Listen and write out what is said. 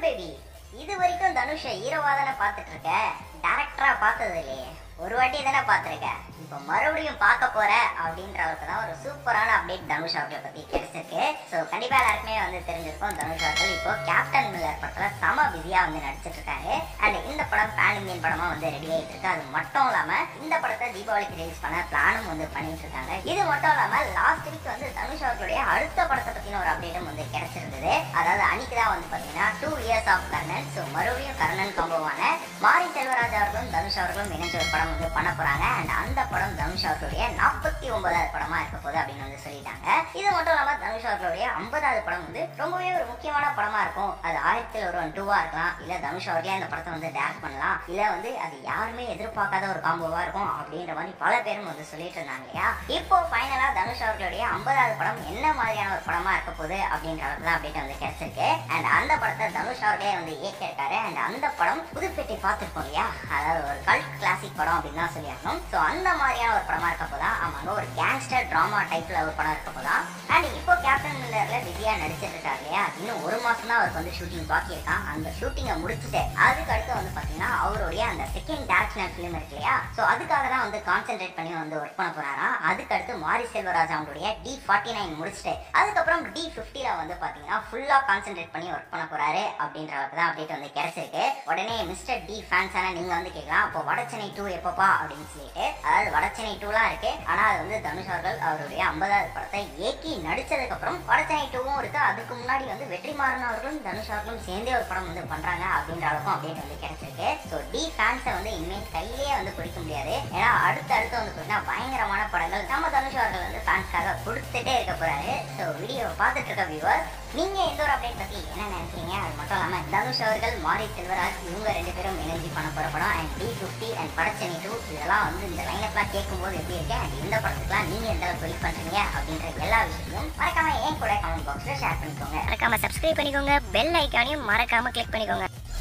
baby இது வரைக்கும் தனுஷ ஹீரோவா தானே பார்த்துட்டு இருக்க டேரக்டரா பார்த்தது இல்லையே ஒரு வாட்டி தானே பார்த்துருக்க இப்போ மறுபடியும் பார்க்க போற அப்படின்றவருக்கு தான் ஒரு சூப்பரான அப்டேட் தனுஷ் அவர்களை பத்தி கிடைச்சிருக்கு ஸோ கண்டிப்பா எல்லாருக்குமே வந்து தெரிஞ்சிருக்கும் தனுஷ் அவர்கள் இப்போ கேப்டன் மில்லர் படத்துல செம பிஸியா வந்து நடிச்சிட்டு இருக்காரு அண்ட் இந்த படம் பேன் இந்தியன் படமா வந்து ரெடி ஆயிட்டு இருக்கு அது மட்டும் இல்லாம இந்த படத்தை தீபாவளிக்கு ரிலீஸ் பண்ண பிளானும் வந்து பண்ணிட்டு இருக்காங்க இது மட்டும் இல்லாம லாஸ்ட் வீக் வந்து தனுஷ் அவர்களுடைய அடுத்த படத்தை பத்தின ஒரு அப்டேட்டும் வந்து கிடைச்சிருந்தது அதாவது அன்னைக்கு தான் வந்து பாத்தீங்கன்னா two years of Karnan so மறுபடியும் கர்ணன் காம்போவான மாரி செல்வராஜ் அவர்களும் தனுஷ் அவர்களும் இணைஞ்ச ஒரு படம் வந்து பண்ண போறாங்க அண்ட் அந்த படம் தனுஷ் அவர்களுடைய நாற்பத்தி ஒன்பதாவது படமா இருக்க போகுது அப்படின்னு வந்து சொல்லிட்டாங்க இது மட்டும் இல்லாம தனுஷ் அவர்களுடைய ஐம்பதாவது படம் வந்து ரொம்பவே ஒரு முக்கியமான படமா இருக்கும் அது ஆயிரத்தில் ஒரு டூவா இருக்கலாம் இல்ல தனுஷ் அவர்களே அந்த படத்தை வந்து டேரக்ட் பண்ணலாம் இல்ல வந்து அது யாருமே எதிர்பார்க்காத ஒரு காம்போவா இருக்கும் அப்படின்ற மாதிரி பல பேரும் வந்து சொல்லிட்டு இருந்தாங்க இல்லையா இப்போ ஃபைனலா தனுஷ் அவர்களுடைய ஐம்பதாவது படம் என்ன மாதிரியான ஒரு படமா இருக்க போகுது அப்படின்ற அளவுக்கு அப்டேட் வந்து கிடைச்சிருக்கு அண்ட் அந்த படத்தை தனுஷ் அவர்களே வந்து இயக்கியிருக்காரு அண்ட் அந்த படம் புதுப்பேட்டை பார்த்துருக்கோம் இல்லையா அதாவது ஒரு கல்ட் கிளாசிக் படம் அப்படின்னு தான் சொல்லியாகணும் ஸோ அந்த மாதிரியான ஒரு படமா இருக்க போதா ஆமாங்க ஒரு கேங்ஸ்டர் டிராமா டைப்ல ஒரு படம் இருக்க போதா அண்ட் இப்போ கேப்டன் மில்லர்ல பிஸியா நடிச்சிட்டு இருக்காரு இல்லையா இன்னும் ஒரு மாசம் தான் அவருக்கு வந்து ஷூட்டிங் பாக்கி இருக்கான் அந்த ஷூட்டிங்கை முடிச்சுட்டு அதுக்கு அடுத்து வந்து பாத்தீங்கன்னா அவருடைய அந்த செகண்ட் டேரக்ஷனல் ஃபிலிம் இருக்கு இல்லையா ஸோ அதுக்காக தான் வந்து கான்சென்ட்ரேட் பண்ணி வந்து ஒர்க் பண்ண போறாராம் அதுக்கு அடுத்து மாரி செல்வராஜ் அவங்களுடைய டி ஃபார்ட்டி நைன் முடிச்சுட்டு அதுக்கப்புறம் டி ஃபிஃப்டில வந்து பாத்தீங்கன்னா ஃபுல்லா கான்சென்ட்ரேட் பண்ணி ஒர்க் பண்ண போறாரு அப்படின்ற அளவுக்கு தான் அப்டேட் வந்து கிடைச்சிருக்கு உடனே மிஸ்டர் டி ஃபேன்ஸான நீங்க வந்து கேட்கலாம் அப்போ வடச்சென்னை டூ எப்பப்பா அப்படின்னு சொல்லிட்டு அதாவது வடச்சென்னை டூலாம் இருக்கு ஆனா அது வந்து தனுஷ் அவர்கள் அவருடைய ஐம்பதாவது படத்தை ஏக்கி நடிச்சதுக்கு அப்புறம் வடச்சென்னை டூவும் இருக்கு அதுக்கு முன்னாடி வந்து வெற்றிமாறன் அவர்களும் தனுஷ் அவர்களும் சேர்ந்தே ஒரு படம் வந்து பண்றாங்க அப்படின்ற அளவுக்கும் அப்டேட் வந்து கிடைச்சிருக்கு ஸோ டி ஃபேன்ஸை வந்து இனிமேல் கையிலேயே வந்து பிடிக்க முடியாது ஏன்னா அடுத்து அடுத்து வந்து பார்த்தீங்கன்னா பயங்கரமான படங்கள் நம்ம தனுஷ் அவர்கள் வந்து ஃபேன்ஸ்க்காக கொடுத்துட்டே இருக்க போறாரு ஸோ வீடியோவை பார்த்துட்டு இருக்க வியூவர் நீங்க இந்த ஒரு அப்டேட் பத்தி என்ன நினைக்கிறீங்க அது மட்டும் இல்லாம தனுஷ் அவர்கள் மாரி செல்வராஜ் இவங்க ரெண்டு பேரும் இணைஞ்சு பண்ண போற படம் and D fifty and Vada Chennai two இதெல்லாம் வந்து இந்த லைனப்லாம் கேட்கும்போது எப்படி இருக்கு அண்ட் இந்த படத்துக்குலாம் நீங்க எந்த அளவுக்கு வெயிட் பண்றீங்க அப்படின்ற எல்லா விஷயத்தையும் மறக்காம ஏன் கூட கமெண்ட் பாக்ஸ்ல ஷேர் பண்ணிக்கோங்க மறக்காம சப்ஸ்கிரைப் பண்ணிக்கோங்க பெல் ஐக்கானையும் மறக்காம கிளிக் பண்ணிக்கோங்க